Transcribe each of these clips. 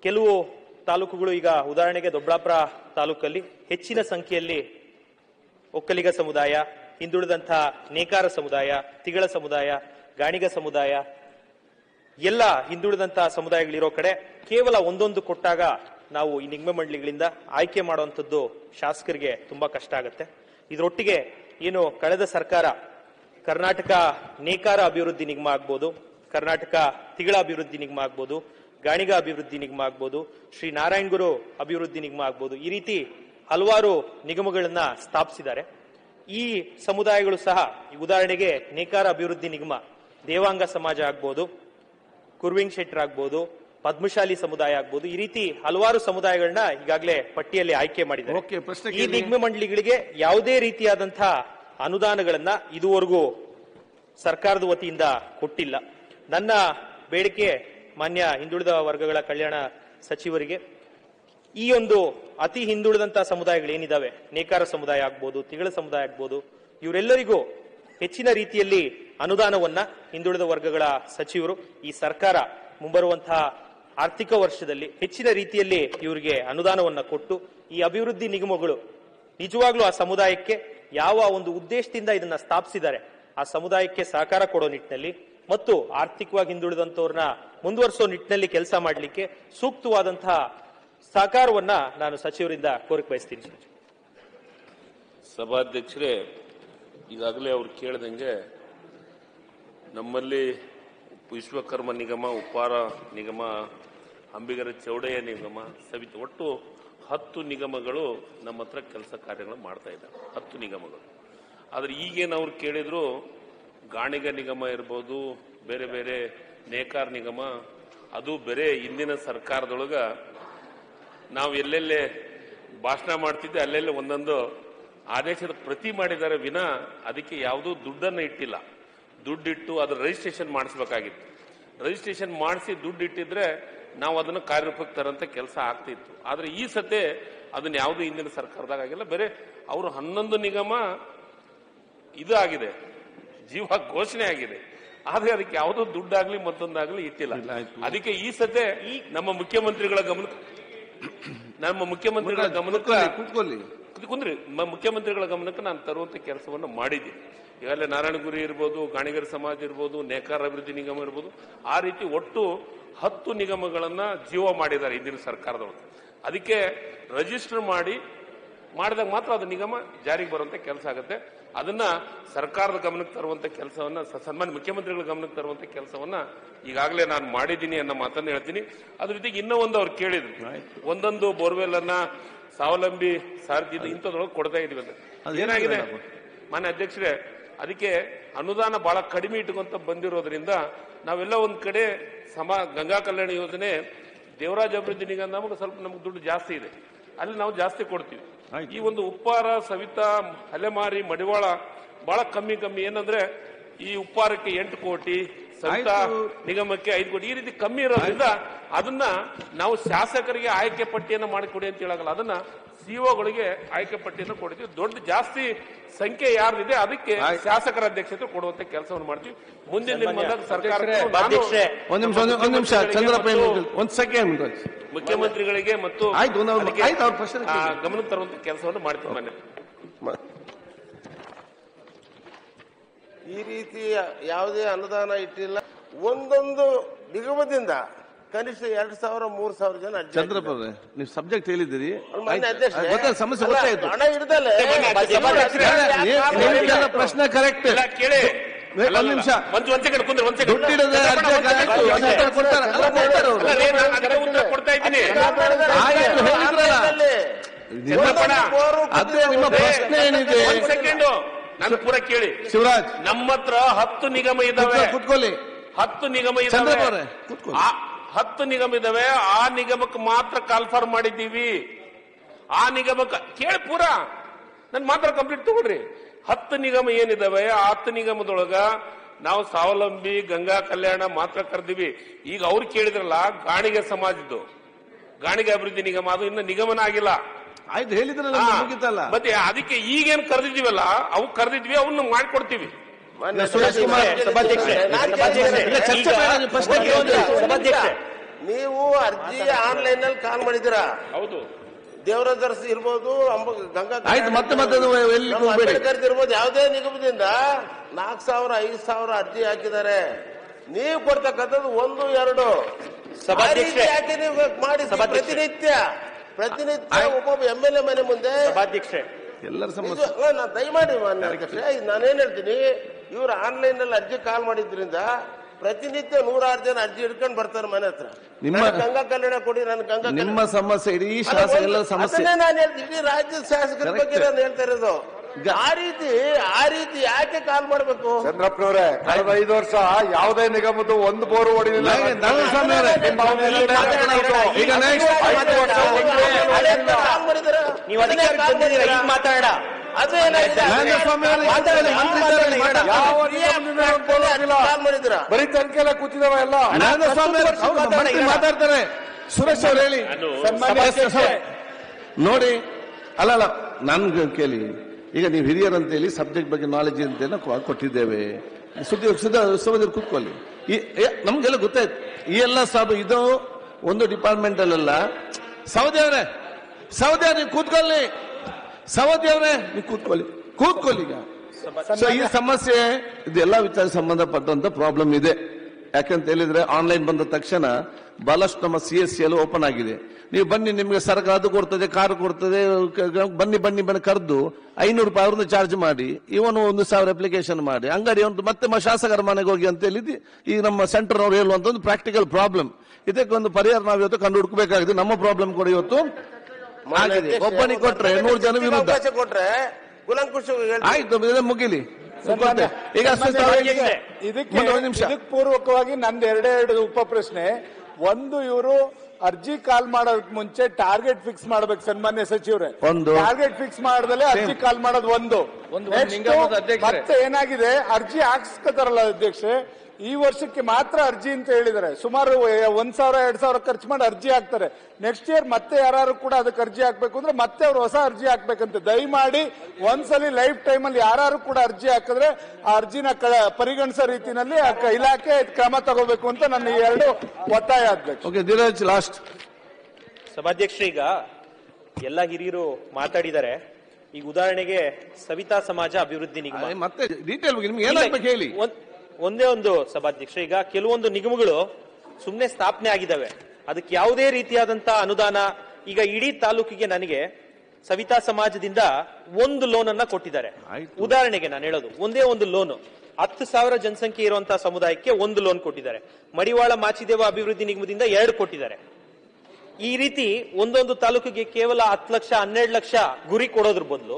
ಕೆಲವು ತಾಲೂಕುಗಳು ಈಗ ಉದಾಹರಣೆಗೆ ದೊಡ್ಡಾಪುರ ತಾಲೂಕಲ್ಲಿ ಹೆಚ್ಚಿನ ಸಂಖ್ಯೆಯಲ್ಲಿ ಒಕ್ಕಲಿಗ ಸಮುದಾಯ ಹಿಂದುಳಿದಂತಹ ನೇಕಾರ ಸಮುದಾಯ ತಿಗಳ ಸಮುದಾಯ ಗಾಣಿಗ ಸಮುದಾಯ ಎಲ್ಲ ಹಿಂದುಳಿದಂತಹ ಸಮುದಾಯಗಳಿರೋ ಕಡೆ ಕೇವಲ ಒಂದೊಂದು ಕೊಟ್ಟಾಗ ನಾವು ಈ ನಿಗಮ ಮಂಡಳಿಗಳಿಂದ ಆಯ್ಕೆ ಮಾಡುವಂಥದ್ದು ಶಾಸಕರಿಗೆ ತುಂಬಾ ಕಷ್ಟ ಆಗುತ್ತೆ ಇದರೊಟ್ಟಿಗೆ ಏನು ಕಳೆದ ಸರ್ಕಾರ ಕರ್ನಾಟಕ ನೇಕಾರ ಅಭಿವೃದ್ಧಿ ನಿಗಮ ಆಗ್ಬೋದು ಕರ್ನಾಟಕ ತಿಗಳ ಅಭಿವೃದ್ಧಿ ನಿಗಮ ಆಗ್ಬೋದು ಗಾಣಿಗ ಅಭಿವೃದ್ಧಿ ನಿಗಮ ಆಗ್ಬೋದು ಶ್ರೀ ನಾರಾಯಣ ಗುರು ಅಭಿವೃದ್ಧಿ ನಿಗಮ ಆಗ್ಬೋದು ಈ ರೀತಿ ಹಲವಾರು ನಿಗಮಗಳನ್ನ ಸ್ಥಾಪಿಸಿದ್ದಾರೆ ಈ ಸಮುದಾಯಗಳು ಸಹ ಈ ಉದಾಹರಣೆಗೆ ನೇಕಾರ ಅಭಿವೃದ್ಧಿ ನಿಗಮ ದೇವಾಂಗ ಸಮಾಜ ಆಗ್ಬೋದು ಕುರ್ವಿಂಗ್ ಶೆಟ್ಟರ್ ಆಗ್ಬೋದು ಪದ್ಮಶಾಲಿ ಸಮುದಾಯ ಆಗ್ಬೋದು ಈ ರೀತಿ ಹಲವಾರು ಸಮುದಾಯಗಳನ್ನ ಈಗಾಗಲೇ ಪಟ್ಟಿಯಲ್ಲಿ ಆಯ್ಕೆ ಮಾಡಿದ್ದಾರೆ ಓಕೆ, ಪ್ರಶ್ನೆ ಈ ಕೇಳಿ. ನಿಗಮ ಮಂಡಳಿಗಳಿಗೆ ಯಾವುದೇ ರೀತಿಯಾದಂತಹ ಅನುದಾನಗಳನ್ನ ಇದುವರೆಗೂ ಸರ್ಕಾರದ ವತಿಯಿಂದ ಕೊಟ್ಟಿಲ್ಲ ನನ್ನ ಬೇಡಿಕೆ ಮಾನ್ಯ ಹಿಂದುಳಿದ ವರ್ಗಗಳ ಕಲ್ಯಾಣ ಸಚಿವರಿಗೆ ಈ ಒಂದು ಅತಿ ಹಿಂದುಳಿದಂತಹ ಸಮುದಾಯಗಳು ಏನಿದಾವೆ ನೇಕಾರ ಸಮುದಾಯ ಆಗ್ಬೋದು ತಿಗಳ ಸಮುದಾಯ ಆಗ್ಬೋದು ಇವರೆಲ್ಲರಿಗೂ ಹೆಚ್ಚಿನ ರೀತಿಯಲ್ಲಿ ಅನುದಾನವನ್ನ ಹಿಂದುಳಿದ ವರ್ಗಗಳ ಸಚಿವರು ಈ ಸರ್ಕಾರ ಮುಂಬರುವಂತಹ ಆರ್ಥಿಕ ವರ್ಷದಲ್ಲಿ ಹೆಚ್ಚಿನ ರೀತಿಯಲ್ಲಿ ಇವರಿಗೆ ಅನುದಾನವನ್ನ ಕೊಟ್ಟು ಈ ಅಭಿವೃದ್ಧಿ ನಿಗಮಗಳು ನಿಜವಾಗ್ಲೂ ಆ ಸಮುದಾಯಕ್ಕೆ ಯಾವ ಒಂದು ಉದ್ದೇಶದಿಂದ ಇದನ್ನ ಸ್ಥಾಪಿಸಿದ್ದಾರೆ ಆ ಸಮುದಾಯಕ್ಕೆ ಸಹಕಾರ ಕೊಡೋ ನಿಟ್ಟಿನಲ್ಲಿ ಮತ್ತು ಆರ್ಥಿಕವಾಗಿ ಹಿಂದುಳಿದಂತವ್ರನ್ನ ಮುಂದುವರಿಸೋ ನಿಟ್ಟಿನಲ್ಲಿ ಕೆಲಸ ಮಾಡಲಿಕ್ಕೆ ಸೂಕ್ತವಾದಂತಹ ಸಹಕಾರವನ್ನ ನಾನು ಸಚಿವರಿಂದ ಕೋರಿಕೆ ಬಯಸ್ತೀನಿ ಸಭಾಧ್ಯಕ್ಷರೇ ಈಗಾಗಲೇ ಅವ್ರು ಕೇಳ್ದಂಗೆ ನಮ್ಮಲ್ಲಿ ವಿಶ್ವಕರ್ಮ ನಿಗಮ ಉಪ್ಪಾರ ನಿಗಮ ಅಂಬಿಗರ ಚೌಡಯ್ಯ ನಿಗಮ ಸವಿತ ಒಟ್ಟು ಹತ್ತು ನಿಗಮಗಳು ನಮ್ಮ ಹತ್ರ ಕೆಲಸ ಕಾರ್ಯಗಳು ಮಾಡ್ತಾ ಇದ್ದಾವೆ ಹತ್ತು ನಿಗಮಗಳು ಆದ್ರೆ ಈಗೇನು ಅವ್ರು ಕೇಳಿದ್ರು ಗಾಣಿಗ ನಿಗಮ ಇರ್ಬೋದು ಬೇರೆ ಬೇರೆ ನೇಕಾರ್ ನಿಗಮ ಅದು ಬೇರೆ ಇಂದಿನ ಸರ್ಕಾರದೊಳಗ ನಾವು ಎಲ್ಲೆಲ್ಲೇ ಭಾಷಣ ಮಾಡ್ತಿದ್ದೆ ಅಲ್ಲೆಲ್ಲೇ ಒಂದೊಂದು ಆದೇಶದ ಪ್ರತಿ ಮಾಡಿದ್ದಾರೆ ವಿನ ಅದಕ್ಕೆ ಯಾವುದೂ ದುಡ್ಡನ್ನು ಇಟ್ಟಿಲ್ಲ ದುಡ್ಡಿಟ್ಟು ಅದ್ರ ರಿಜಿಸ್ಟ್ರೇಷನ್ ಮಾಡಿಸ್ಬೇಕಾಗಿತ್ತು ರಿಜಿಸ್ಟ್ರೇಷನ್ ಮಾಡಿಸಿ ದುಡ್ಡು ಇಟ್ಟಿದ್ರೆ ನಾವು ಅದನ್ನು ಕಾರ್ಯರೂಪಕ್ಕೆ ತರಂತ ಕೆಲಸ ಆಗ್ತಿತ್ತು ಆದ್ರೆ ಈ ಸತೆ ಅದನ್ನ ಯಾವುದು ಇಂದಿನ ಸರ್ಕಾರದಾಗ ಆಗಿಲ್ಲ ಬೇರೆ ಅವರು ಹನ್ನೊಂದು ನಿಗಮ ಇದು ಆಗಿದೆ ಜೀವ ಘೋಷಣೆ ಆಗಿದೆ ಆದ್ರೆ ಅದಕ್ಕೆ ಯಾವುದೋ ದುಡ್ಡಾಗ್ಲಿ ಮತ್ತೊಂದಾಗ್ಲಿ ಇಟ್ಟಿಲ್ಲ ಇಲ್ಲ, ಆಯ್ತು. ಅದಕ್ಕೆ ಈ ಸತೆ ನಮ್ಮ ಮುಖ್ಯಮಂತ್ರಿಗಳ ಗಮನ ನಮ್ಮ ಮುಖ್ಯಮಂತ್ರಿಗಳ ಗಮನಕ್ಕೆ ಕೂತ್ಕೊಳ್ಳಿ ಕುಂದ್ರಿ ಮ- ಮುಖ್ಯಮಂತ್ರಿಗಳ ಗಮನಕ್ಕೆ ನಾನು ತರುವಂತ ಕೆಲಸವನ್ನು ಮಾಡಿದ್ದೀನಿ ಈಗಾಗಲೇ ನಾರಾಯಣಗುರಿ ಇರ್ಬೋದು ಗಾಣಿಗರ ಸಮಾಜ ಇರ್ಬೋದು ನೇಕಾರ ಅಭಿವೃದ್ಧಿ ನಿಗಮ ಇರ್ಬೋದು ಆ ರೀತಿ ಒಟ್ಟು ಹತ್ತು ನಿಗಮಗಳನ್ನ ಜೀವ ಮಾಡಿದ್ದಾರೆ ಇಂದಿನ ಸರ್ಕಾರದವರು ಅದಕ್ಕೆ ರಿಜಿಸ್ಟರ್ ಮಾಡಿ ಮಾಡಿದಾಗ ಮಾತ್ರ ಅದು ನಿಗಮ ಜಾರಿಗೆ ಬರುವಂತ ಕೆಲಸ ಆಗುತ್ತೆ ಅದನ್ನ ಸರ್ಕಾರದ ಗಮನಕ್ಕೆ ತರುವಂತ ಕೆಲಸವನ್ನ ಸ- ಸನ್ಮಾನ್ಯ ಮುಖ್ಯಮಂತ್ರಿಗಳ ಗಮನಕ್ಕೆ ತರುವಂತ ಕೆಲಸವನ್ನ ಈಗಾಗಲೇ ನಾನು ಮಾಡಿದ್ದೀನಿ ಅನ್ನೋ ಮಾತನ್ನ ಹೇಳ್ತೀನಿ ಅದ್ರ ಜೊತೆಗೆ ಇನ್ನೂ ಒಂದು ಅವ್ರು ಕೇಳಿದ್ರು ಒಂದೊಂದು ಬೋರ್ವೆಲ್ ಅನ್ನ ಸ್ವಾವಲಂಬಿ ಸಾರಥಿ ಇಂಥದ್ರೊಳಗೆ ಕೊಡ್ತಾ ಇದೀವಿ ಅಂತ ಅದೇನಾಗಿದೆ ಏನಾಗಿದೆ ಅಪ್ಪ? ಮಾನ್ಯ ಅಧ್ಯಕ್ಷರೇ ಅದಕ್ಕೆ ಅನುದಾನ ಬಹಳ ಕಡಿಮೆ ಇಟ್ಕೊಂತ ಬಂದಿರೋದ್ರಿಂದ ನಾವೆಲ್ಲ ಒಂದ್ ಕಡೆ ಸಮ ಗಂಗಾ ಕಲ್ಯಾಣ ಯೋಜನೆ ದೇವರಾಜ ಅಭಿವೃದ್ಧಿ ನಿಗಮ ನಮಗೆ ಸ್ವಲ್ಪ ನಮ್ಗೆ ದುಡ್ಡು ಜಾಸ್ತಿ ಇದೆ ಅಲ್ಲಿ ನಾವು ಜಾಸ್ತಿ ಕೊಡ್ತೀವಿ ಆಯ್ತು. ಈ ಒಂದು ಉಪ್ಪಾರ ಸವಿತಾ ಅಲೆಮಾರಿ ಮಡಿವಾಳ ಬಹಳ ಕಮ್ಮಿ ಕಮ್ಮಿ ಏನಂದ್ರೆ ಈ ಉಪ್ಪಾರಕ್ಕೆ ಎಂಟು ಕೋಟಿ ಸವಿತಾ ಆಯ್ತು. ನಿಗಮಕ್ಕೆ ಐದು ಕೋಟಿ ಈ ರೀತಿ ಕಮ್ಮಿ ಇರೋದ್ರಿಂದ ಅದನ್ನ ನಾವು ಶಾಸಕರಿಗೆ ಆಯ್ಕೆ ಪಟ್ಟಿಯನ್ನು ಮಾಡಿಕೊಡಿ ಅಂತ ಹೇಳಾಗಲ್ಲ ಅದನ್ನ ಸಿಒಗಳಿಗೆ ಆಯ್ಕೆ ಪಟ್ಟಿಯನ್ನು ಕೊಡ್ತೀವಿ ದೊಡ್ಡ ಜಾಸ್ತಿ ಸಂಖ್ಯೆ ಯಾರ್ದಿದೆ ಅದಕ್ಕೆ ಆಯ್ತು. ಶಾಸಕರ ಅಧ್ಯಕ್ಷತೆ ಕೊಡುವಂತ ಕೆಲಸವನ್ನು ಮಾಡ್ತೀವಿ ಮುಂದಿನ ದಿನಮಾನದಾಗ ಸರ್ಕಾರ ಅಧ್ಯಕ್ಷರೇ, ಒಂದ್ ನಿಮಿಷ ಒಂದ್- ಒಂದ್ ನಿಮಿಷ ಚಂದ್ರಪ್ಪ ಏನು ಒಂದ್ ಸೆಕೆಂಡ್ ಮುಖ್ಯಮಂತ್ರಿಗಳಿಗೆ ಮತ್ತು ಆಯ್ತು, ಒಂದು ಅವ್ರು- ಅದಕ್ಕೆ, ಆಯ್ತು, ಅವ್ರ ಪ್ರಶ್ನೆ ಆ, ಕೇಳಿ. ಗಮನಕ್ಕೆ ತರುವಂತ ಕೆಲಸವನ್ನು ಮಾಡ್ತೀವಿ ಮನೆ ಈ ರೀತಿ ಯಾವುದೇ ಅನುದಾನ ಇಟ್ಟಿಲ್ಲ ಒಂದೊಂದು ನಿಗಮದಿಂದ ಕನಿಷ್ಠ ಎರಡ್ ಸಾವಿರ ಮೂರ್ ಸಾವಿರ ಜನ ಅರ್ಜಿ ಚಂದ್ರಪ್ಪ ಅವ್ರೆ ನೀವು ಸಬ್ಜೆಕ್ಟ್ ಹೇಳಿದ್ದೀರಿ ಹಾಕಿದ್ದಾರೆ. ಮಾನ್ಯ ಆಯ್ತು. ಅಧ್ಯಕ್ಷರೇ, ಗೊತ್ತಾಯ್ತು, ಸಮಸ್ಯೆ ಅಲ್ಲ, ಗೊತ್ತಾಯ್ತು ಹಣ ಹಿಡ್ದಲೆ ಸಭಾಧ್ಯಕ್ಷರೇ, ನೀವು ಕೇಳೋ ಪ್ರಶ್ನೆ ಕರೆಕ್ಟ್ ಇಲ್ಲ, ಕೇಳಿ ಒಂದ್ ಅಲ್ಲ, ನಿಮಿಷ. ಒಂದ್ ಒಂದ್ ಸೆಕೆಂಡ್ ಕುಂದ್ರಿ ಒಂದ್ ಸೆಕೆಂಡ್ ದುಡ್ಡಿಡದೆ ಅರ್ಜಿ ಹಾಕಾಯ್ತು. ಒಂದ್ ಉತ್ತರ ಕೊಡ್ತಾರೆ ಅಲ್ಲ, ಕೊಡ್ತಾರೆ ಅವ್ರು. ಅಲ್ಲ, ರೀ, ನಾನು ಅದಕ್ಕೆ ಉತ್ತರ ಕೊಡ್ತಾ ಇದ್ದೀನಿ ಆಯ್ತು, ಹೇಳಿದ್ರಲ್ಲ. ನಿಮ್ಮ ಚಂದ್ರಪ್ಪಣ, ಅದೇ ನಿಮ್ಮ ಪ್ರಶ್ನೆ ಏನಿದೆ ಒಂದ್ ಸೆಕೆಂಡ್ ನಾನು ಪೂರ ಕೇಳಿ ಶಿವರಾಜ್ ನಮ್ಮ ಹತ್ರ ಹತ್ತು ನಿಗಮ ಇದಾವೆ ಕೂತ್ಕೊ- ಕೂತ್ಕೊಳ್ಳಿ ಹತ್ತು ನಿಗಮ ಚಂದ್ರಪ್ಪ ಇದಾವೆ ಅವರೇ, ಕೂತ್ಕೊಳ್ಳಿ. ಆ ಹತ್ತು ನಿಗಮ ಇದಾವೆ ಆ ನಿಗಮಕ್ಕೆ ಮಾತ್ರ ಕಾಲ್ಫಾರ್ಮ್ ಮಾಡಿದ್ದೀವಿ ಆ ನಿಗಮಕ್ಕೆ ಕೇಳಿ ಪೂರ ನನ್ ಮಾತ್ರ ಕಂಪ್ಲೀಟ್ ತಗೊಳ್ರಿ ಹತ್ತು ನಿಗಮ ಏನಿದಾವೆ ಆ ಹತ್ತು ನಿಗಮದೊಳಗ ನಾವು ಸ್ವಾವಲಂಬಿ ಗಂಗಾ ಕಲ್ಯಾಣ ಮಾತ್ರ ಕರೆದಿವಿ ಈಗ ಅವ್ರು ಕೇಳಿದ್ರಲ್ಲ ಗಾಣಿಗೆ ಸಮಾಜದ್ದು ಗಾಣಿಗೆ ಅಭಿವೃದ್ಧಿ ನಿಗಮ ಅದು ಇನ್ನು ನಿಗಮನ ಆಗಿಲ್ಲ ಆಯ್ತು ಹೇಳಿದ್ರಲ್ಲ ಹಾ. ಮುಗಿತಲ್ಲ ಮತ್ತೆ ಅದಕ್ಕೆ ಈಗೇನ್ ಕರೆದಿದ್ದೀವಲ್ಲ ಅವು ಕರೆದಿದ್ವಿ ಅವನ್ನ ಮಾಡ್ಕೊಡ್ತೀವಿ ಮಾನ್ಯ ಸುರೇಶ್ ಕುಮಾರ್, ಸಭಾಧ್ಯಕ್ಷರೇ, ನಾನು ಸಭಾಧ್ಯಕ್ಷರೇ, ಇಲ್ಲ, ಚರ್ಚೆ ಈಗ ಬೇಡ, ನೀವು ಪ್ರಶ್ನೆ ಒಂದೇ ಒಂದು ಕೇಳಿ. ಸಭಾಧ್ಯಕ್ಷರೇ ನೀವು ಅರ್ಜಿ ಆನ್ಲೈನ್ ನಲ್ಲಿ ಕಾಲ್ ಮಾಡಿದ್ದೀರಾ ಹೌದು ದೇವರಾಜರ್ಸ್ ಇರ್ಬೋದು ಅಂಬ- ಗಂಗಾ ಆಯ್ತು, ಮತ್ತೆ ಮತ್ತೆ ಅದು ಎಲ್ಲಿ ನಮ್ಮ ಹೋಗ್ಬೇಡಿ. ಅಂಬೇಡ್ಕರ್ ಇರ್ಬೋದು ಯಾವುದೇ ನಿಗಮದಿಂದ ನಾಲ್ಕು ಸಾವಿರ ಐದು ಸಾವಿರ ಅರ್ಜಿ ಹಾಕಿದ್ದಾರೆ ನೀವು ಕೊಡ್ತಕ್ಕಂಥದ್ದು ಒಂದು ಎರಡು ಸಭಾಧ್ಯಕ್ಷರೇ. ಆ ರೀತಿ ಯಾಕೆ ನೀವು ಮಾಡಿ ಸಭಾಧ್ಯಕ್ಷರೇ. ಪ್ರತಿನಿತ್ಯ ಪ್ರತಿನಿತ್ಯ ಒಬ್ಬೊಬ್ಬ ಎಂ ಎಲ್ ಎ ಮನೆ ಮುಂದೆ ಸಭಾಧ್ಯಕ್ಷರೇ ಎಲ್ಲರ ಇದು ಸಮಸ್ಯೆ ಅಲ್ಲ, ನಾನು ದಯಮಾಡಿ ಮಾನ್ಯ ಅಧ್ಯಕ್ಷರೇ ಇದು ನಾನೇನ್ ಹೇಳ್ತೀನಿ ಇವ್ರು ಆನ್ಲೈನ್ ನಲ್ಲಿ ಅರ್ಜಿ ಕಾಲ್ ಮಾಡಿದ್ರಿಂದ ಪ್ರತಿನಿತ್ಯ ನೂರಾರು ಜನ ಅರ್ಜಿ ಹಿಡ್ಕೊಂಡು ಬರ್ತಾರೆ ಮನೆ ಹತ್ರ ನಿಮ್ಮ- ನನಗೆ ಗಂಗಾ ಕಲ್ಯಾಣ ಕೊಡಿ ನನ್ ಗಂಗಾ ಕಲ್ಯಾಣ ನಿಮ್ಮ ಸಮಸ್ಯೆ ಇಡೀ ಅಲ್ಲ, ಶಾಸಕರೆಲ್ಲರ ಒಂದು- ಸಮಸ್ಯೆ ಅದನ್ನೇ ನಾನು ಹೇಳ್ತೀನಿ ಇಡೀ ರಾಜ್ಯದ ಶಾಸಕರ Correct. ಬಗ್ಗೆ ನಾನು ಹೇಳ್ತಾ ಇರೋದು ಗ- ಆ ರೀತಿ ಆ ರೀತಿ ಯಾಕೆ ಕಾಲ್ ಮಾಡ್ಬೇಕು ಚಂದ್ರಪ್ಪನವರೇ ಕಳೆದ ಐದು ವರ್ಷ ಯಾವುದೇ ನಿಗಮದ್ದು ಒಂದು ಬೋರು ಹೊಡಿಲಿಲ್ಲ ನಾಳೆ- ನಾಳೆ ಸ್ವಾಮಿ ಅವರೇ, ಈಗ next ಐದು ವರ್ಷ ಒಂದು ಕಾಲ್ ಮಾಡಿದಾರ ನೀವು ಅಧಿಕಾರಕ್ಕೆ ಬಂದಿದ್ದೀರಾ ಈಗ ಮಾತಾಡ ಅದೇ ಏನಾಗಿದೆ? ನಾರಾಯಣ ಸ್ವಾಮಿ ಅವರೇ, ಮಾತಾಡಿ, ಮಂತ್ರಿ ಇದ್ದಾರೆ, ಮಾತಾಡಿ. ಯಾವ PM ನಿಗಮದಿಂದ ಒಂದು ಬೋರು ಹೊಡಿಲಿಲ್ಲ ಕಾಲ್ ಮಾಡಿದ್ದೀರಾ ಬರೀ ತನಿಖೆಲ್ಲ ಕೂತಿದಾವ ಎಲ್ಲ ನಾರಾಯಣ ಸ್ವಾಮಿ ಅವರು ಹೌದು, ಮಂತ್ರಿ ಮಾತಾಡ್ತಾರೆ ಸುರೇಶ್ ಅವ್ರು ಹೇಳಿ ಸನ್ಮಾನ್ಯ ಅಧ್ಯಕ್ಷರೇ. ನೋಡಿ ಅಲ್ಲ ಅಲ್ಲ ನನ್ಗೆ ಕೇಳಿ ಈಗ ನೀವು ಹಿರಿಯರಂತ ಹೇಳಿ ಸಬ್ಜೆಕ್ಟ್ ಬಗ್ಗೆ ನಾಲೆಜ್ ಅಂತ ಕೊ- ಕೊಟ್ಟಿದ್ದೇವೆ ಸುದ್ದಿ ಸುದ್ದಿ ಸಮಾಜದಲ್ಲಿ ಕೂತ್ಕೊಳ್ಳಿ ಈ ಏ, ನಮ್ಗೆಲ್ಲ ಗೊತ್ತಾಯ್ತು ಈ ಎಲ್ಲ ಸಬ್ ಇದು ಒಂದು ಡಿಪಾರ್ಟ್ಮೆಂಟ್ ಅಲ್ಲ ಸೌದಿ ಅವರೇ ಸೌದಿ ಅವ್ರೆ, ನೀವು ಕೂತ್ಕೊಳ್ಳಿ ಸೌದಿ ಅವರೇ ನೀವು ಕೂತ್ಕೊಳ್ಳಿ ಕೂತ್ಕೊಳ್ಳಿ ಈಗ ಸೊ ಈ ಸಮಸ್ಯೆ ಇದೆಲ್ಲ ವಿಚಾರ ಸಂಬಂಧಪಟ್ಟಂತ ಪ್ರಾಬ್ಲಮ್ ಇದೆ ಯಾಕಂತ ಹೇಳಿದ್ರೆ ಆನ್ಲೈನ್ ಬಂದ ತಕ್ಷಣ ಬಹಳಷ್ಟು ನಮ್ಮ ಸಿ ಎಸ್ ಸಿ ಎಲ್ಲ ಓಪನ್ ಆಗಿದೆ ನೀವು ಬನ್ನಿ ನಿಮ್ಗೆ ಸರ್ಕಾರ ಅದು ಕೊಡ್ತದೆ ಕಾರು ಕೊಡ್ತದೆ ಕ- ಕ- ಬನ್ನಿ ಬನ್ನಿ ಬನ್ನಿ ಕರೆದು ಐನೂರು ರೂಪಾಯಿ ಅವ್ರನ್ನ ಚಾರ್ಜ್ ಮಾಡಿ ಇವನು ಒಂದು ಸಾವಿರ ಅಪ್ಲಿಕೇಶನ್ ಮಾಡಿ ಅಂಗಡಿ ಒಂದು ಮತ್ತೆ ಮ- ಶಾಸಕರ ಮನೆಗೆ ಹೋಗಿ ಅಂತ ಹೇಳಿ ಈ ನಮ್ಮ ಸೆಂಟರ್ ಅವ್ರು ಹೇಳುವಂತ ಒಂದು ಪ್ರಾಕ್ಟಿಕಲ್ ಪ್ರಾಬ್ಲಮ್ ಇದಕ್ಕೆ ಒಂದು ಪರಿಹಾರ ನಾವು ಇವತ್ತು ಕಂಡು ಹುಡುಕಬೇಕಾಗಿದೆ ನಮ್ಮ ಪ್ರಾಬ್ಲಮ್ ಕೂಡ ಇವತ್ತು ಆಗಿದೆ ಒಬ್ಬನಿಗೆ ಕೊಟ್ರೆ ನೂರು ಜನ ವಿರುದ್ಧ ಅವಕಾಶ ಕೊಟ್ರೆ ಕುಲಂಕುಷ ಆಯ್ತು ಇದನ್ನ ಮುಗಿಲಿ ಗೊತ್ತೆ. ಈಗ ಅಷ್ಟು ಸಾವಿರ- ಇದಕ್ಕೆ ಮುಂದೆ ಒಂದು ನಿಮಿಷ ಇದಕ್ಕೆ ಪೂರ್ವಕವಾಗಿ ನಂದು ಎರಡೇ ಎರಡು ಉಪ ಪ್ರಶ್ನೆ ಒಂದು ಇವರು ಅರ್ಜಿ ಕಾಲ್ ಮಾಡೋದಕ್ಕೆ ಮುಂಚೆ ಟಾರ್ಗೆಟ್ ಫಿಕ್ಸ್ ಮಾಡ್ಬೇಕು ಸನ್ಮಾನ್ಯ ಸಚಿವರೇ ಒಂದು. ಟಾರ್ಗೆಟ್ ಫಿಕ್ಸ್ ಮಾಡದಲ್ಲೇ ಅರ್ಜಿ ಕಾಲ್ ಮಾಡೋದು ಒಂದು ಒಂದು Next, ನಿಗಮದ ಅಧ್ಯಕ್ಷರೇ. ಮತ್ತೆ ಏನಾಗಿದೆ ಅರ್ಜಿ ಹಾಕ್ಸ್ಕೊತಾರಲ್ಲ ಅಧ್ಯಕ್ಷೆ ಈ ವರ್ಷಕ್ಕೆ ಮಾತ್ರ ಅರ್ಜಿ ಅಂತ ಹೇಳಿದ್ದಾರೆ ಸುಮಾರು ಒಂದ್ ಸಾವಿರ ಎರಡ್ ಸಾವಿರ ಖರ್ಚು ಮಾಡಿ ಅರ್ಜಿ ಹಾಕ್ತಾರೆ ನೆಕ್ಸ್ಟ್ ಇಯರ್ ಮತ್ತೆ ಯಾರು ಕೂಡ ಅದಕ್ಕೆ ಅರ್ಜಿ ಹಾಕ್ಬೇಕು ಅಂದ್ರೆ ಮತ್ತೆ ಅವ್ರು ಹೊಸ ಅರ್ಜಿ ಹಾಕ್ಬೇಕಂತೆ ದಯಮಾಡಿ ಒಂದ್ಸಲಿ ಲೈಫ್ ಟೈಮ್ ಅಲ್ಲಿ ಯಾರು ಕೂಡ ಅರ್ಜಿ ಹಾಕಿದ್ರೆ ಆ ಅರ್ಜಿನ ಕ- ಪರಿಗಣಿಸೋ ರೀತಿನಲ್ಲಿ ಆ ಕ- ಇಲಾಖೆ ಕ್ರಮ ತಗೋಬೇಕು ಅಂತ ನನ್ನ ಈ ಎರಡು ಒತ್ತಾಯ ಅಧ್ಯಕ್ಷ ಓಕೆ ಧೀರಜ್ ಲಾಸ್ಟ್ ಸಭಾಧ್ಯಕ್ಷರು ಈಗ ಎಲ್ಲ ಹಿರಿಯರು ಮಾತಾಡಿದ್ದಾರೆ ಈಗ ಉದಾಹರಣೆಗೆ ಸವಿತಾ ಸಮಾಜ ಅಭಿವೃದ್ಧಿ ನಿಗಮ ಮತ್ತೆ ಡೀಟೇಲ್ ನಿಮ್ಗೆ ಏನಾಗ್ಬೇಕು ಹೇಳಿ ಒಂದ್- ಒಂದೇ ಒಂದು ಸಭಾಧ್ಯಕ್ಷ ಈಗ ಕೆಲವೊಂದು ನಿಗಮಗಳು ಸುಮ್ಮನೆ ಸ್ಥಾಪನೆ ಆಗಿದ್ದಾವೆ ಅದಕ್ಕೆ ಯಾವುದೇ ರೀತಿಯಾದಂತ ಅನುದಾನ ಈಗ ಇಡೀ ತಾಲೂಕಿಗೆ ನನಗೆ ಸವಿತಾ ಸಮಾಜದಿಂದ ಒಂದು ಲೋನ್ ಅನ್ನ ಕೊಟ್ಟಿದ್ದಾರೆ ಆಯ್ತು. ಉದಾಹರಣೆಗೆ ನಾನು ಹೇಳೋದು ಒಂದೇ ಒಂದು ಲೋನ್ ಹತ್ತು ಸಾವಿರ ಜನಸಂಖ್ಯೆ ಇರುವಂತಹ ಸಮುದಾಯಕ್ಕೆ ಒಂದು ಲೋನ್ ಕೊಟ್ಟಿದ್ದಾರೆ ಮಡಿವಾಳ ಮಾಚಿದೇವ ಅಭಿವೃದ್ಧಿ ನಿಗಮದಿಂದ ಎರಡು ಕೊಟ್ಟಿದ್ದಾರೆ ಈ ರೀತಿ ಒಂದೊಂದು ತಾಲೂಕಿಗೆ ಕೇವಲ ಹತ್ತು ಲಕ್ಷ ಹನ್ನೆರಡು ಲಕ್ಷ ಗುರಿ ಕೊಡೋದ್ರ ಬದಲು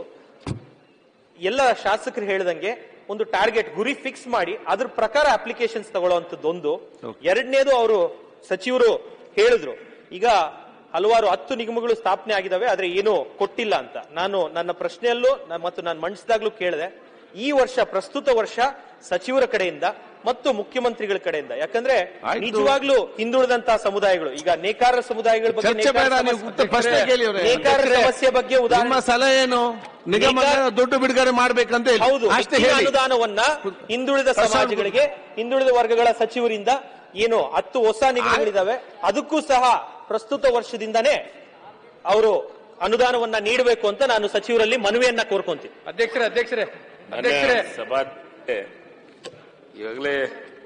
ಎಲ್ಲ ಶಾಸಕರು ಹೇಳ್ದಂಗೆ ಒಂದು ಟಾರ್ಗೆಟ್ ಗುರಿ ಫಿಕ್ಸ್ ಮಾಡಿ ಅದ್ರ ಪ್ರಕಾರ ಅಪ್ಲಿಕೇಶನ್ಸ್ ತಗೊಳ್ಳುವಂತದ್ದು ಒಂದು ಎರಡನೇದು ಅವರು ಸಚಿವರು ಹೇಳಿದ್ರು ಈಗ ಹಲವಾರು ಹತ್ತು ನಿಗಮಗಳು ಸ್ಥಾಪನೆ ಆಗಿದಾವೆ ಆದ್ರೆ ಏನು ಕೊಟ್ಟಿಲ್ಲ ಅಂತ ನಾನು ನನ್ನ ಪ್ರಶ್ನೆಯಲ್ಲೂ ನ- ಮತ್ತು ನಾನು ಮಂಡಿಸಿದಾಗ್ಲೂ ಕೇಳಿದೆ ಈ ವರ್ಷ ಪ್ರಸ್ತುತ ವರ್ಷ ಸಚಿವರ ಕಡೆಯಿಂದ ಮತ್ತು ಮುಖ್ಯಮಂತ್ರಿಗಳ ಕಡೆಯಿಂದ ಯಾಕಂದ್ರೆ ಆಯ್ತು. ನಿಜವಾಗ್ಲೂ ಹಿಂದುಳಿದಂತಹ ಸಮುದಾಯಗಳು ಈಗ ನೇಕಾರ ಸಮುದಾಯಗಳ ಬಗ್ಗೆ ಚರ್ಚೆ ನೇಕಾರ ಬೇಡ ನೀವು ಸಮಸ್ಯೆ- ಉತ್ತರ ಪ್ರಶ್ನೆ ಕೇಳಿ ಅವ್ರೆ. ನೇಕಾರ ಸಮಸ್ಯೆ ಬಗ್ಗೆ ನಿಮ್ಮ ಉದಾಹರಣೆ ಸಲಹೆ ಏನು ನಿಗಮ ನೇಕಾರ- ದುಡ್ಡು ಬಿಡುಗಡೆ ಮಾಡ್ಬೇಕಂತ ಹೇಳಿ ಹೌದು ಅಷ್ಟೇ ಹೆಚ್ಚಿನ ಹೇಳಿ ಅನುದಾನವನ್ನ ಹಿಂದುಳಿದ ಪ್ರಸಾದ್ ಸಮಾಜಗಳಿಗೆ ಹಿಂದುಳಿದ ವರ್ಗಗಳ ಸಚಿವರಿಂದ ಏನು ಹತ್ತು ಹೊಸ ನಿಗಮಗಳಿದಾವೆ ಅದಕ್ಕೂ ಸಹ ಪ್ರಸ್ತುತ ವರ್ಷದಿಂದನೇ ಅವರು ಅನುದಾನವನ್ನ ನೀಡಬೇಕು ಅಂತ ನಾನು ಸಚಿವರಲ್ಲಿ ಮನವಿಯನ್ನ ಕೋರ್ಕೊಂತೀನಿ ಅಧ್ಯಕ್ಷರೇ ಅಧ್ಯಕ್ಷರೇ ಮಾನ್ಯ ಅಧ್ಯಕ್ಷರೇ ಸಭಾ ಈಗಾಗಲೇ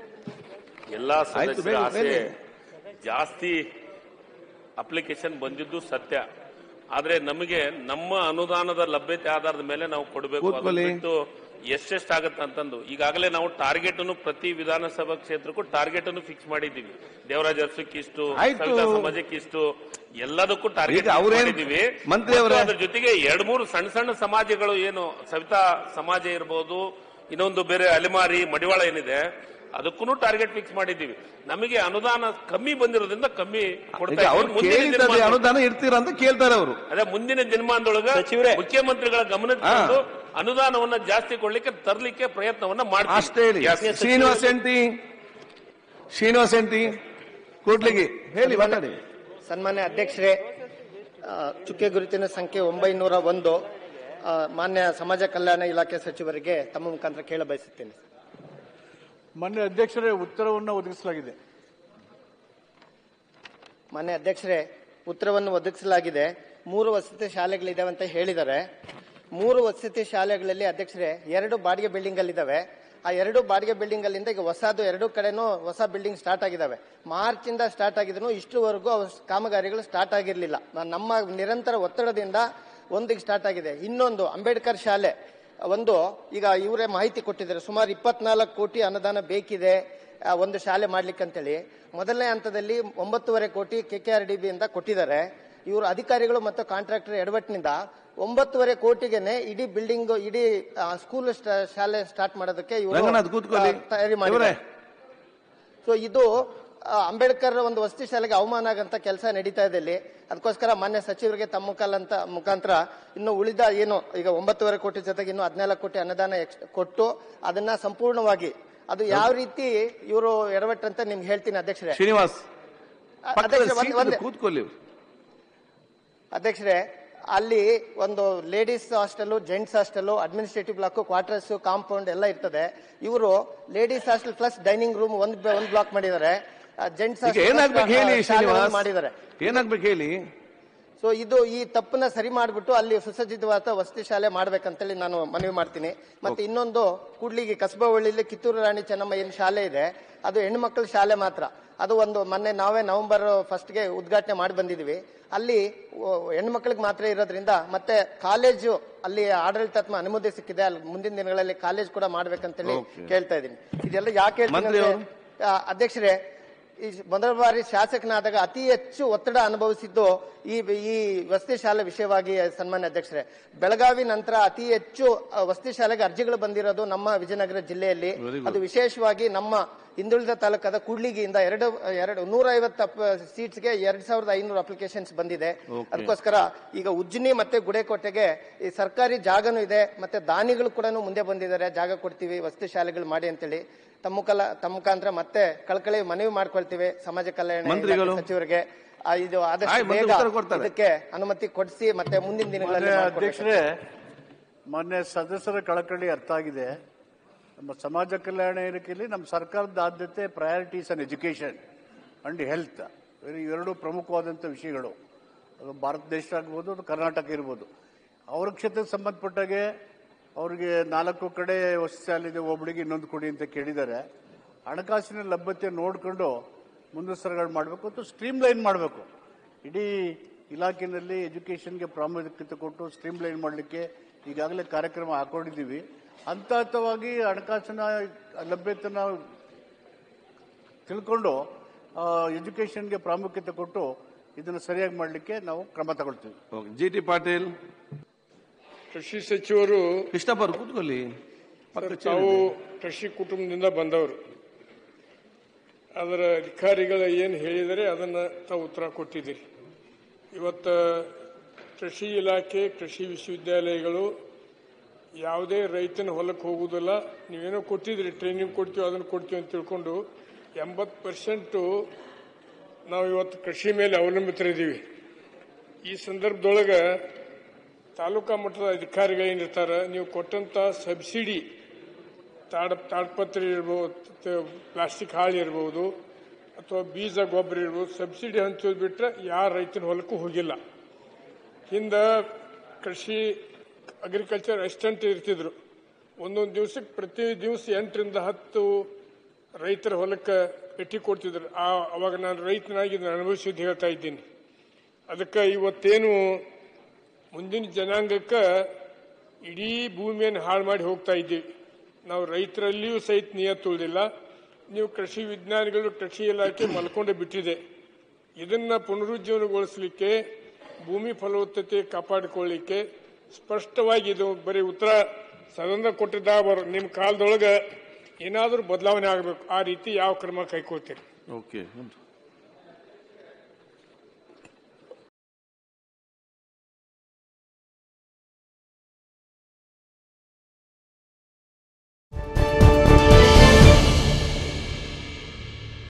ಎಲ್ಲಾ ಆಯ್ತು, ಸದಸ್ಯರ ಬೇಗ, ಆಸೆ ಬೇಗ. ಜಾಸ್ತಿ ಅಪ್ಲಿಕೇಶನ್ ಬಂದಿದ್ದು ಸತ್ಯ ಆದ್ರೆ ನಮಗೆ ನಮ್ಮ ಅನುದಾನದ ಲಭ್ಯತೆ ಆಧಾರದ ಮೇಲೆ ನಾವು ಕೊಡಬೇಕು ಕೂತ್ಕೊಳ್ಳಿ. ಬಿಟ್ಟು ಎಷ್ಟೆಷ್ಟಾಗತ್ತೆ ಅಂತಂದು ಈಗಾಗಲೇ ನಾವು ಟಾರ್ಗೆಟ್ ಅನ್ನು ಪ್ರತಿ ವಿಧಾನಸಭಾ ಕ್ಷೇತ್ರಕ್ಕೂ ಟಾರ್ಗೆಟ್ ಅನ್ನು ಫಿಕ್ಸ್ ಮಾಡಿದ್ದೀವಿ ದೇವರಾಜ ಅರಸಕ್ಕೆ ಇಷ್ಟು ಆಯ್ತು. ಸವಿತಾ ಸಮಾಜಕ್ಕೆ ಇಷ್ಟು ಎಲ್ಲದಕ್ಕೂ ಟಾರ್ಗೆಟ್ ಈಗ ಅವ್ರೇನ್- ಮಾಡಿದ್ದೀವಿ ಮಂತ್ರಿ ಅವರೇ- ಮತ್ತು ಅದ್ರ ಜೊತೆಗೆ ಎರಡ್ ಮೂರು ಸಣ್ಣ ಸಣ್ಣ ಸಮಾಜಗಳು ಏನು ಸವಿತಾ ಸಮಾಜ ಇರ್ಬೋದು ಇನ್ನೊಂದು ಬೇರೆ ಅಲೆಮಾರಿ ಮಡಿವಾಳ ಏನಿದೆ ಅದಕ್ಕೂ ಟಾರ್ಗೆಟ್ ಫಿಕ್ಸ್ ಮಾಡಿದ್ದೀವಿ ನಮಗೆ ಅನುದಾನ ಕಮ್ಮಿ ಬಂದಿರೋದ್ರಿಂದ ಕಮ್ಮಿ ಕೊಡ್ತಾ ಈಗ ಅವ್ರು ಇದ್ದೀವಿ. ಮುಂದಿನ ಕೇಳಿದ್ದಾರೆ ದಿನಮಾನ- ಅನುದಾನ ಇರ್ತೀರಾ ಅಂತ ಕೇಳ್ತಾರೆ ಅವರು ಅದೇ ಮುಂದಿನ ದಿನಮಾನದೊಳಗ ಸಚಿವರೇ. ಮುಖ್ಯಮಂತ್ರಿಗಳ ಗಮನಕ್ಕೆ ಹಾ. ತಂದು ಅನುದಾನವನ್ನ ಜಾಸ್ತಿ ಕೊಡ್ಲಿಕ್ಕೆ ತರ್ಲಿಕ್ಕೆ ಪ್ರಯತ್ನವನ್ನ ಮಾಡ್ತೀವಿ ಅಷ್ಟೇ ಹೇಳಿ Yes. ಶ್ರೀನಿವಾಸ್ ಎಂಟಿ ಶ್ರೀನಿವಾಸ್ ಎಂಟಿ ಕೂಡ್ಲಿಗಿ ಹೇಳಿ ಮಾತಾಡಿ ಸನ್ಮಾನ್ಯ ಅಧ್ಯಕ್ಷರೇ ಆ, ಚುಕ್ಕೆ ಗುರುತಿನ ಸಂಖ್ಯೆ ಒಂಬೈನೂರ ಒಂದು ಆ, ಮಾನ್ಯ ಸಮಾಜ ಕಲ್ಯಾಣ ಇಲಾಖೆ ಸಚಿವರಿಗೆ ತಮ್ಮ ಮುಖಾಂತರ ಕೇಳ ಬಯಸುತ್ತೇನೆ ಮಾನ್ಯ ಅಧ್ಯಕ್ಷರೇ ಉತ್ತರವನ್ನು ಒದಗಿಸಲಾಗಿದೆ ಮಾನ್ಯ ಅಧ್ಯಕ್ಷರೇ ಉತ್ತರವನ್ನು ಒದಗಿಸಲಾಗಿದೆ ಮೂರು ವಸತಿ ಶಾಲೆಗಳಿದಾವೆ ಅಂತ ಹೇಳಿದ್ದಾರೆ ಮೂರು ವಸತಿ ಶಾಲೆಗಳಲ್ಲಿ ಅಧ್ಯಕ್ಷರೇ ಎರಡು ಬಾಡಿಗೆ ಬಿಲ್ಡಿಂಗ್ ಅಲ್ಲಿದ್ದಾವೆ ಆ ಎರಡು ಬಾಡಿಗೆ ಬಿಲ್ಡಿಂಗ್ ಅಲ್ಲಿಂದ ಈಗ ಹೊಸದು ಎರಡು ಕಡೆನೂ ಹೊಸ ಬಿಲ್ಡಿಂಗ್ ಸ್ಟಾರ್ಟ್ ಆಗಿದ್ದಾವೆ ಮಾರ್ಚ್ ಇಂದ ಸ್ಟಾರ್ಟ್ ಆಗಿದ್ರು ಇಷ್ಟುವರೆಗೂ ಅವು ಕಾಮಗಾರಿಗಳು ಸ್ಟಾರ್ಟ್ ಆಗಿರಲಿಲ್ಲ ನಮ್ಮ ನಿರಂತರ ಒತ್ತಡದಿಂದ ಒಂದಿಗೆ ಸ್ಟಾರ್ಟ್ ಆಗಿದೆ ಇನ್ನೊಂದು ಅಂಬೇಡ್ಕರ್ ಶಾಲೆ ಒಂದು ಈಗ ಇವರೇ ಮಾಹಿತಿ ಕೊಟ್ಟಿದ್ದಾರೆ ಸುಮಾರು ಇಪ್ಪತ್ನಾಲ್ಕು ಕೋಟಿ ಅನುದಾನ ಬೇಕಿದೆ ಆ, ಒಂದು ಶಾಲೆ ಮಾಡ್ಲಿಕ್ಕೆ ಅಂತೇಳಿ ಮೊದಲನೇ ಹಂತದಲ್ಲಿ ಒಂಬತ್ತುವರೆ ಕೋಟಿ K K R D B ಇಂದ ಕೊಟ್ಟಿದ್ದಾರೆ ಇವರು ಅಧಿಕಾರಿಗಳು ಮತ್ತು ಕಾಂಟ್ರಾಕ್ಟರ್ ಎಡವಟ್ಟಿನಿಂದ ಒಂಬತ್ತುವರೆ ಕೋಟಿಗೆನೆ ಇಡೀ ಬಿಲ್ಡಿಂಗ್ ಇಡೀ ಸ್ಕೂಲ್ ಶಾಲೆ ಸ್ಟಾರ್ಟ್ ಮಾಡೋದಕ್ಕೆ ಇವರು ರಂಗನಾಥ್ ಕೂತ್ಕೊಳ್ಳಿ ತಯಾರಿ ಇವರೇ ಮಾಡಿದ್ದಾರೆ ಸೊ ಇದು ಆ, ಅಂಬೇಡ್ಕರ್ ಒಂದು ವಸತಿ ಶಾಲೆಗೆ ಅವಮಾನ ಆಗಂತ ಕೆಲಸ ನಡೀತಾ ಇದೆ ಇಲ್ಲಿ ಅದಕ್ಕೋಸ್ಕರ ಮಾನ್ಯ ಸಚಿವರಿಗೆ ತಮ್ಮ ಮುಖಾಲಂತ ಮುಖಾಂತರ ಇನ್ನು ಉಳಿದ ಏನು ಈಗ ಒಂಬತ್ತುವರೆ ಕೋಟಿ ಜೊತೆಗೆ ಇನ್ನು ಹದಿನಾಲ್ಕು ಕೋಟಿ ಅನುದಾನ ಎಕ್ಸ್- ಕೊಟ್ಟು ಅದನ್ನ ಸಂಪೂರ್ಣವಾಗಿ ಅದು ಯಾವ ರೀತಿ ಇವರು ಎಡವಟ್ಟಂತ ನಿಮ್ಗೆ ಹೇಳ್ತೀನಿ ಅಧ್ಯಕ್ಷರೇ ಶ್ರೀನಿವಾಸ್ ಅ- ಪಕ್ಕದ ಅಧ್ಯಕ್ಷರೇ, ಒಂದ್- ಸೀಟಲ್ಲಿ ಒಂದೇ- ಕೂತ್ಕೊಳ್ಳಿ ಅಧ್ಯಕ್ಷರೇ ಅಲ್ಲಿ ಒಂದು ladies hostel gents hostel administrative block quarters compound ಎಲ್ಲ ಇರ್ತದೆ ಇವರು ladies hostel plus dining room ಒಂದ್ ಬ- ಒಂದ್ ಬ್ಲಾಕ್ ಮಾಡಿದ್ದಾರೆ ಜೆಂಟ್ಸ್ ಈಗ ಏನಾಗ್ಬೇಕು ಹೇಳಿ ಶ್ರೀನಿವಾಸ್ ಮಾಡಿದ್ದಾರೆ ಏನಾಗ್ಬೇಕು ಹೇಳಿ ಸೊ ಇದು ಈ ತಪ್ಪನ್ನ ಸರಿ ಮಾಡಿಬಿಟ್ಟು ಅಲ್ಲಿ ಸುಸಜ್ಜಿತವಾದ ವಸತಿ ಶಾಲೆ ಮಾಡ್ಬೇಕಂತೇಳಿ ನಾನು ಮನವಿ ಮಾಡ್ತೀನಿ ಮತ್ತೆ ಇನ್ನೊಂದು ಕೂಡ್ಲಿಗಿ ಕಸಬಾ ಹಳ್ಳಿಲಿ ಕಿತ್ತೂರು ರಾಣಿ ಚೆನ್ನಮ್ಮ ಏನ್ ಶಾಲೆ ಇದೆ ಅದು ಹೆಣ್ಮಕ್ಳ ಶಾಲೆ ಮಾತ್ರ ಅದು ಒಂದು ಮೊನ್ನೆ ನಾವೇ ನವೆಂಬರ್ ಫಸ್ಟ್ಗೆ ಉದ್ಘಾಟನೆ ಮಾಡಿ ಬಂದಿದ್ವಿ ಅಲ್ಲಿ ಹೆಣ್ಮಕ್ಳಿಗೆ ಮಾತ್ರ ಇರೋದ್ರಿಂದ ಮತ್ತೆ ಕಾಲೇಜು ಅಲ್ಲಿ ಆಡಳಿತಾತ್ಮ ಅನುಮತಿ ಸಿಕ್ಕಿದೆ ಅಲ್ಲಿ ಮುಂದಿನ ದಿನಗಳಲ್ಲಿ ಕಾಲೇಜ್ ಕೂಡ ಮಾಡ್ಬೇಕಂತೇಳಿ Okay. ಕೇಳ್ತಾ ಇದ್ದೀನಿ ಇದೆಲ್ಲ ಯಾಕೆ ಹೇಳ್ತೀನಿ ಮಂತ್ರಿ ಅಂದ್ರೆ, ಅವರು? ಆ, ಅಧ್ಯಕ್ಷರೇ ಈ ಮೊದಲ ಬಾರಿ ಶಾಸಕನಾದಾಗ ಅತಿ ಹೆಚ್ಚು ಒತ್ತಡ ಅನುಭವಿಸಿದ್ದು ಈ ಈ ವಸತಿ ಶಾಲೆ ವಿಷಯವಾಗಿ ಸನ್ಮಾನ್ಯ ಅಧ್ಯಕ್ಷರೇ ಬೆಳಗಾವಿ ನಂತರ ಅತಿ ಹೆಚ್ಚು ಆ, ವಸತಿ ಶಾಲೆಗೆ ಅರ್ಜಿಗಳು ಬಂದಿರೋದು ನಮ್ಮ ವಿಜಯನಗರ ಜಿಲ್ಲೆಯಲ್ಲಿ Very good. ಅದು ವಿಶೇಷವಾಗಿ ನಮ್ಮ ಹಿಂದುಳಿದ ತಾಲೂಕಾದ ಕೂಡ್ಲಿಗಿಯಿಂದ ಎರಡು ಎರಡು ನೂರ ಐವತ್ತು ಸೀಟ್ಸ್ಗೆ ಎರಡ್ ಸಾವಿರದ ಐನೂರು ಅಪ್ಲಿಕೇಶನ್ಸ್ ಬಂದಿದೆ Okay. ಅದಕ್ಕೋಸ್ಕರ ಈಗ ಉಜ್ಜಿನಿ ಮತ್ತೆ ಗುಡೇಕೋಟೆಗೆ ಈ ಸರ್ಕಾರಿ ಜಾಗನೂ ಇದೆ ಮತ್ತೆ ದಾನಿಗಳು ಕೂಡ ಮುಂದೆ ಬಂದಿದ್ದಾರೆ ಜಾಗ ಕೊಡ್ತೀವಿ ವಸತಿ ಶಾಲೆಗಳು ಮಾಡಿ ಅಂತೇಳಿ ತಮ್ಮ ಮುಖಾಲ ತಮ್ಮ ಮುಖಾಂತರ ಮತ್ತೆ ಕಳ್ಕಳಿ ಮನವಿ ಮಾಡ್ಕೊಳ್ತೀವಿ ಸಮಾಜ ಕಲ್ಯಾಣ ಇಲಾಖೆ ಮಂತ್ರಿಗಳು? ಸಚಿವರಿಗೆ ಆ, ಇದು ಆದಷ್ಟು ಆಯ್ತು, ಮಂತ್ರಿ ಬೇಗ ಉತ್ತರ ಕೊಡ್ತಾರೆ. ಇದಕ್ಕೆ ಅನುಮತಿ ಕೊಡಿಸಿ ಮತ್ತೆ ಮುಂದಿನ ದಿನಗಳಲ್ಲಿ ಮಾನ್ಯ ಮಾಡ್ಕೊಡ್ಬೇಕು. ಅಧ್ಯಕ್ಷರೇ ಮಾನ್ಯ ಸದಸ್ಯರ ಕಳಕಳಿ ಅರ್ಥ ಆಗಿದೆ ನಮ್ಮ ಸಮಾಜ ಕಲ್ಯಾಣ ಇಲಾಖೆಯಲ್ಲಿ ನಮ್ಮ ಸರ್ಕಾರದ ಆದ್ಯತೆ priorities and education and health ಎರಡು ಪ್ರಮುಖವಾದಂಥ ವಿಷಯಗಳು ಅದು ಭಾರತ ದೇಶ ಆಗ್ಬೋದು ಅದು ಕರ್ನಾಟಕ ಇರ್ಬೋದು ಅವ್ರ ಕ್ಷೇತ್ರಕ್ಕೆ ಸಂಬಂಧಪಟ್ಟಾಗೆ ಅವ್ರಿಗೆ ನಾಲ್ಕು ಕಡೆ ವಸತಿ ಶಾಲೆ ಒಬ್ಬಳಿಗೆ ಇನ್ನೊಂದು ಕೊಡಿ ಅಂತ ಕೇಳಿದ್ದಾರೆ ಹಣಕಾಸಿನ ಲಭ್ಯತೆ ನೋಡಿಕೊಂಡು ಮುಂದಸ್ತರಗಳು ಮಾಡಬೇಕು ಮತ್ತು ಸ್ಟ್ರೀಮ್ ಲೈನ್ ಮಾಡಬೇಕು ಇಡೀ ಇಲಾಖೆಯಲ್ಲಿ ಎಜುಕೇಷನ್ಗೆ ಪ್ರಾಮುಖ್ಯತೆ ಕೊಟ್ಟು ಸ್ಟ್ರೀಮ್ ಲೈನ್ ಮಾಡಲಿಕ್ಕೆ ಈಗಾಗಲೇ ಕಾರ್ಯಕ್ರಮ ಹಾಕೊಂಡಿದ್ದೀವಿ ಹಂತ ಹಂತವಾಗಿ ಹಣಕಾಸಿನ ಲಭ್ಯತೆನ ತಿಳ್ಕೊಂಡು ಎಜುಕೇಷನ್ಗೆ ಪ್ರಾಮುಖ್ಯತೆ ಕೊಟ್ಟು ಇದನ್ನು ಸರಿಯಾಗಿ ಮಾಡಲಿಕ್ಕೆ ನಾವು ಕ್ರಮ ತಗೊಳ್ತೀವಿ ಜಿ ಟಿ ಪಾಟೀಲ್ ಕೃಷಿ ಸಚಿವರು ಕೃಷ್ಣಪ್ಪ ಅವ್ರು ಕೂತ್ಕೊಳ್ಳಿ ಪಕ್ಕ chair ತಾವು ಇದೆ. ಕೃಷಿ ಕುಟುಂಬದಿಂದ ಬಂದವರು ಅದರ ಅಧಿಕಾರಿಗಳು ಏನು ಹೇಳಿದರೆ ಅದನ್ನು ತಾವು ಉತ್ತರ ಕೊಟ್ಟಿದ್ದೀರಿ ಇವತ್ತು ಕೃಷಿ ಇಲಾಖೆ ಕೃಷಿ ವಿಶ್ವವಿದ್ಯಾಲಯಗಳು ಯಾವುದೇ ರೈತನ ಹೊಲಕ್ಕೆ ಹೋಗುವುದಿಲ್ಲ ನೀವೇನೋ ಕೊಟ್ಟಿದ್ರಿ ಟ್ರೈನಿಂಗ್ ಕೊಡ್ತೀವಿ ಅದನ್ನು ಕೊಡ್ತೀವಿ ಅಂತ ತಿಳ್ಕೊಂಡು ಎಂಬತ್ತು ಪರ್ಸೆಂಟು ನಾವು ಇವತ್ತು ಕೃಷಿ ಮೇಲೆ ಅವಲಂಬಿತರಿದ್ದೀವಿ ಈ ಸಂದರ್ಭದೊಳಗೆ ತಾಲೂಕಾ ಮಟ್ಟದ ಅಧಿಕಾರಿಗಳೇನಿರ್ತಾರೆ ನೀವು ಕೊಟ್ಟಂತ ಸಬ್ಸಿಡಿ ತಾಡ ತಾಡ್ಪತ್ರೆ ಇರ್ಬೋದು ತ- ಪ್ಲಾಸ್ಟಿಕ್ ಹಾಳು ಇರ್ಬೋದು ಅಥವಾ ಬೀಜ ಗೊಬ್ಬರ ಇರ್ಬೋದು ಸಬ್ಸಿಡಿ ಹಂಚೋದು ಬಿಟ್ರೆ ಯಾರ ರೈತನ ಹೊಲಕ್ಕೂ ಹೋಗಿಲ್ಲ ಹಿಂದೆ ಕೃಷಿ ಅಗ್ರಿಕಲ್ಚರ್ ಅಸಿಸ್ಟೆಂಟ್ ಇರ್ತಿದ್ರು ಒಂದೊಂದು ದಿವಸಕ್ಕೆ ಪ್ರತಿ ದಿವಸ ಎಂಟರಿಂದ ಹತ್ತು ರೈತರ ಹೊಲಕ್ಕೆ ಭೇಟಿ ಕೊಡ್ತಿದ್ರು ಆ ಅವಾಗ ನಾನು ರೈತನಾಗಿ ಇದನ್ನ ಅನುಭವಿಸಿದ್ದು ಹೇಳ್ತಾ ಇದ್ದೀನಿ ಅದಕ್ಕೆ ಇವತ್ತೇನು ಮುಂದಿನ ಜನಾಂಗಕ್ಕೆ ಇಡೀ ಭೂಮಿಯನ್ನು ಹಾಳು ಮಾಡಿ ಹೋಗ್ತಾ ಇದ್ದೀವಿ ನಾವು ರೈತರಲ್ಲಿಯೂ ಸಹಿತ ನಿಯತ್ ಉಳಿದಿಲ್ಲ ನೀವು ಕೃಷಿ ವಿಜ್ಞಾನಿಗಳು ಕೃಷಿ ಇಲಾಖೆ ಮಲ್ಕೊಂಡೇ ಬಿಟ್ಟಿದೆ ಇದನ್ನ ಪುನರುಜ್ಜೀವನಗೊಳಿಸಲಿಕ್ಕೆ ಭೂಮಿ ಫಲವತ್ತತೆ ಕಾಪಾಡಿಕೊಳ್ಳಿಕ್ಕೆ ಸ್ಪಷ್ಟವಾಗಿ ಇದು ಬರೀ ಉತ್ತರ ಸದನ ಕೊಟ್ಟಿದ್ದ ಬರೋ ನಿಮ್ಮ ಕಾಲದೊಳಗೆ ಏನಾದರೂ ಬದಲಾವಣೆ ಆಗಬೇಕು ಆ ರೀತಿ ಯಾವ ಕ್ರಮ ಕೈಗೊಳ್ತೀರಿ ಓಕೆ